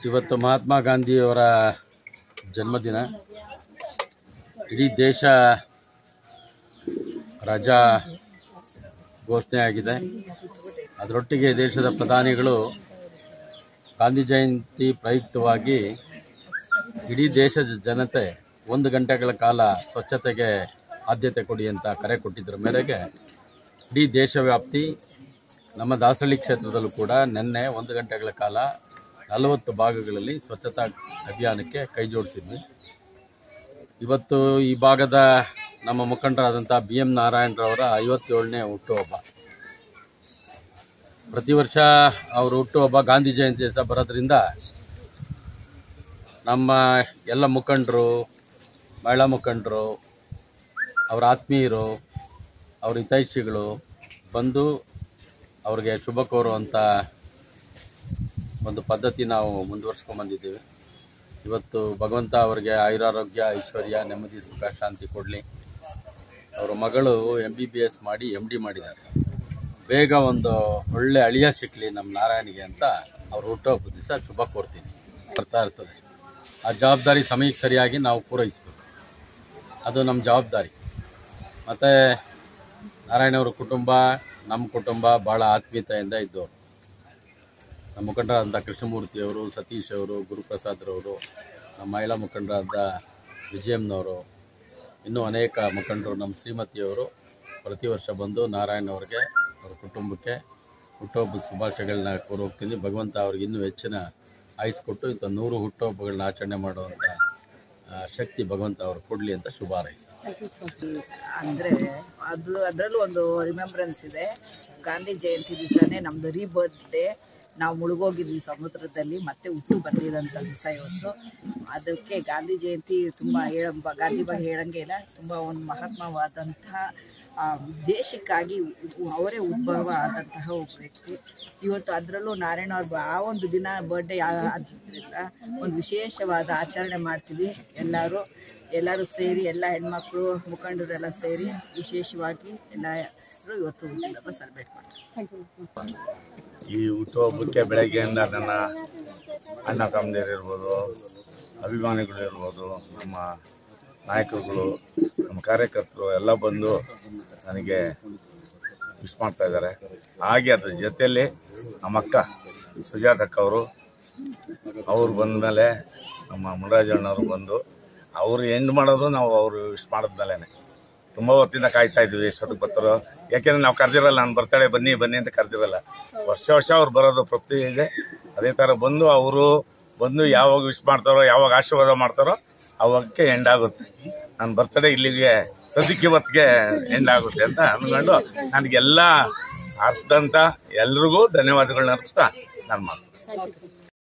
ಇವತ್ತು ಮಹಾತ್ಮ ಗಾಂಧಿಯವರ ಜನ್ಮದಿನ ಇಡೀ ದೇಶ ರಜಾ ಘೋಷಣೆ ಆಗಿದೆ ಅದರೊಟ್ಟಿಗೆ ದೇಶದ ಪ್ರಧಾನಿಗಳು ಗಾಂಧಿ ಜಯಂತಿ ಪ್ರಯುಕ್ತವಾಗಿ ಇಡೀ ದೇಶದ ಜನತೆ ಒಂದು ಗಂಟೆಗಳ ಕಾಲ ಸ್ವಚ್ಛತೆಗೆ ಆದ್ಯತೆ ಕೊಡಿ ಅಂತ ಕರೆ ಕೊಟ್ಟಿದ್ದರ ಮೇರೆಗೆ ಇಡೀ ದೇಶವ್ಯಾಪ್ತಿ ನಮ್ಮ ದಾಸಹಳ್ಳಿ ಕ್ಷೇತ್ರದಲ್ಲೂ ಕೂಡ ನಿನ್ನೆ ಒಂದು ಗಂಟೆಗಳ ಕಾಲ ನಲವತ್ತು ಭಾಗಗಳಲ್ಲಿ ಸ್ವಚ್ಛತಾ ಅಭಿಯಾನಕ್ಕೆ ಕೈ ಜೋಡಿಸಿದ್ವಿ ಇವತ್ತು ಈ ಭಾಗದ ನಮ್ಮ ಮುಖಂಡರಾದಂಥ ಬಿ ಎಂ ನಾರಾಯಣರವರ ಐವತ್ತೇಳನೇ ಹುಟ್ಟುಹಬ್ಬ ಪ್ರತಿ ವರ್ಷ ಅವರು ಹುಟ್ಟುಹಬ್ಬ ಗಾಂಧಿ ಜಯಂತಿ ದಿವಸ ಬರೋದ್ರಿಂದ ನಮ್ಮ ಎಲ್ಲ ಮುಖಂಡರು ಮಹಿಳಾ ಮುಖಂಡರು ಅವರ ಆತ್ಮೀಯರು ಅವ್ರ ಹಿತೈಷಿಗಳು ಬಂದು ಅವ್ರಿಗೆ ಶುಭ ಕೋರುವಂಥ ಒಂದು ಪದ್ಧತಿ ನಾವು ಮುಂದುವರ್ಸ್ಕೊಂಡ್ಬಂದಿದ್ದೀವಿ ಇವತ್ತು ಭಗವಂತ ಅವರಿಗೆ ಆಯುರಾರೋಗ್ಯ ಐಶ್ವರ್ಯ ನೆಮ್ಮದಿ ಸುಖ ಶಾಂತಿ ಕೊಡಲಿ ಅವರ ಮಗಳು ಎಮ್ ಬಿ ಬಿ ಎಸ್ ಮಾಡಿ ಎಮ್ ಡಿ ಮಾಡಿದ್ದಾರೆ ಬೇಗ ಒಂದು ಒಳ್ಳೆ ಅಳಿಯ ಸಿಕ್ಕಲಿ ನಮ್ಮ ನಾರಾಯಣಿಗೆ ಅಂತ ಅವ್ರು ಹುಟ್ಟುಹಬ್ಬ ದಿವಸ ಶುಭ ಕೋರ್ತೀನಿ ಬರ್ತಾ ಇರ್ತದೆ ಆ ಜವಾಬ್ದಾರಿ ಸಮಯಕ್ಕೆ ಸರಿಯಾಗಿ ನಾವು ಪೂರೈಸಬೇಕು ಅದು ನಮ್ಮ ಜವಾಬ್ದಾರಿ ಮತ್ತು ನಾರಾಯಣವ್ರ ಕುಟುಂಬ ನಮ್ಮ ಕುಟುಂಬ ಭಾಳ ಆತ್ಮೀಯತೆಯಿಂದ ಇದ್ದವರು ನಮ್ಮ ಮುಖಂಡರಾದಂಥ ಕೃಷ್ಣಮೂರ್ತಿಯವರು ಸತೀಶ್ ಅವರು ಗುರುಪ್ರಸಾದ್ರವರು ನಮ್ಮ ಮಹಿಳಾ ಮುಖಂಡರಾದ ವಿಜಯಮ್ನವರು ಇನ್ನೂ ಅನೇಕ ಮುಖಂಡರು ನಮ್ಮ ಶ್ರೀಮತಿಯವರು ಪ್ರತಿ ವರ್ಷ ಬಂದು ನಾರಾಯಣ ಅವ್ರಿಗೆ ಅವ್ರ ಕುಟುಂಬಕ್ಕೆ ಹುಟ್ಟುಹಬ್ಬದ ಶುಭಾಶಯಗಳನ್ನ ಕೋರೋಗ್ತೀನಿ ಭಗವಂತ ಅವ್ರಿಗೆ ಇನ್ನೂ ಹೆಚ್ಚಿನ ಆಯುಸ್ ಕೊಟ್ಟು ಇಂಥ ನೂರು ಹುಟ್ಟುಹಬ್ಬಗಳನ್ನ ಆಚರಣೆ ಮಾಡುವಂಥ ಆ, ಶಕ್ತಿ ಭಗವಂತ ಅವ್ರು ಕೊಡಲಿ ಅಂತ ಶುಭ ಹಾರೈಸ್ತೀನಿ ಅಂದರೆ ಅದು ಅದರಲ್ಲೂ ಒಂದು ರಿಮೆಂಬ್ರೆನ್ಸ್ ಇದೆ ಗಾಂಧಿ ಜಯಂತಿ ದಿವಸನೇ ನಮ್ಮದು ರೀ ಬರ್ತ್ಡೇ ನಾವು ಮುಳುಗೋಗಿದ್ವಿ ಸಮುದ್ರದಲ್ಲಿ ಮತ್ತೆ ಹುಟ್ಟು ಬಂದಿರೋಂಥ ದಿವಸ ಇವತ್ತು ಅದಕ್ಕೆ ಗಾಂಧಿ ಜಯಂತಿ ತುಂಬ ಹೇಳ ಗಾಂಧಿ ಬಗ್ಗೆ ಹೇಳಂಗೆ ಇಲ್ಲ ತುಂಬ ಒಂದು ಮಹತ್ವವಾದಂತಹ ಆ, ದೇಶಕ್ಕಾಗಿ ಉ- ಅವರೇ ಉದ್ಭವ ಆದಂತಹ ಒಬ್ಬ ವ್ಯಕ್ತಿ ಇವತ್ತು ಅದರಲ್ಲೂ ನಾರಾಯಣ ಅವ್ರ ಆ ಒಂದು ದಿನ ಬರ್ಡೇ ಆದ್ದರಿಂದ ಒಂದು ವಿಶೇಷವಾದ ಆಚರಣೆ ಮಾಡ್ತೀವಿ ಎಲ್ಲರೂ ಎಲ್ಲರೂ ಸೇರಿ ಎಲ್ಲ ಹೆಣ್ಮಕ್ಳು ಮುಖಂಡರೆಲ್ಲ ಸೇರಿ ವಿಶೇಷವಾಗಿ ಎಲ್ಲರೂ ಇವತ್ತು ಹುಟ್ಟಿದಬ್ಬ ಸೆಲೆಬ್ರೇಟ್ ಮಾಡ್ತಾರೆ ಈ ಹುಟ್ಟುಹಬ್ಬಕ್ಕೆ ಬೆಳಗ್ಗೆಯಿಂದ ನನ್ನ ಅಣ್ಣ ತಮ್ಮದಿರು ಇರ್ಬೋದು ಅಭಿಮಾನಿಗಳು ಇರ್ಬೋದು ನಮ್ಮ ನಾಯಕರುಗಳು ನಮ್ಮ ಕಾರ್ಯಕರ್ತರು ಎಲ್ಲ ಬಂದು ನನಗೆ ವಿಶ್ ಮಾಡ್ತಾ ಇದ್ದಾರೆ ಹಾಗೆ ಅದ್ರ ಜೊತೆಯಲ್ಲಿ ನಮ್ಮ ಅಕ್ಕ ಸುಜಾತಕ್ಕ ಅವರು ಅವ್ರು ಬಂದ ಮೇಲೆ ನಮ್ಮ ಮುನರಾಜಣ್ಣವರು ಬಂದು ಅವ್ರು ಎಂಡ್ ಮಾಡೋದು ನಾವು ಅವರು ವಿಶ್ ಮಾಡಿದ್ಮೇಲೆ ತುಂಬ ಹೊತ್ತಿಂದ ಕಾಯ್ತಾ ಇದ್ವಿ ಎಷ್ಟೊತ್ತಿಗೆ ಬರ್ತಾರೋ ಯಾಕೆಂದ್ರೆ ನಾವು ಕರೆದಿರಲ್ಲ ನಾನು ಬರ್ತಾಳೆ ಬನ್ನಿ ಬನ್ನಿ ಅಂತ ಕರೆದಿರಲ್ಲ ವರ್ಷ ವರ್ಷ ಅವ್ರು ಬರೋದು ಪ್ರತಿ ಇದೆ ಅದೇ ಥರ ಬಂದು ಅವರು ಬಂದು ಯಾವಾಗ ವಿಶ್ ಮಾಡ್ತಾರೋ ಯಾವಾಗ ಆಶೀರ್ವಾದ ಮಾಡ್ತಾರೋ ಅವಾಗಕ್ಕೆ ಎಂಡ್ ಆಗುತ್ತೆ ನನ್ನ ಬರ್ತಡೇ ಇಲ್ಲಿಗೆ ಸದ್ಯಕ್ಕೆ ಇವತ್ತಿಗೆ ಎಂಡ್ ಆಗುತ್ತೆ ಅಂತ ಅಂದ್ಕೊಂಡು ನನಗೆಲ್ಲ ಆರಿಸಿದಂಥ ಎಲ್ರಿಗೂ ಧನ್ಯವಾದಗಳನ್ನ ಅರ್ಪಿಸ್ತಾ ನಾನು ಮಾತು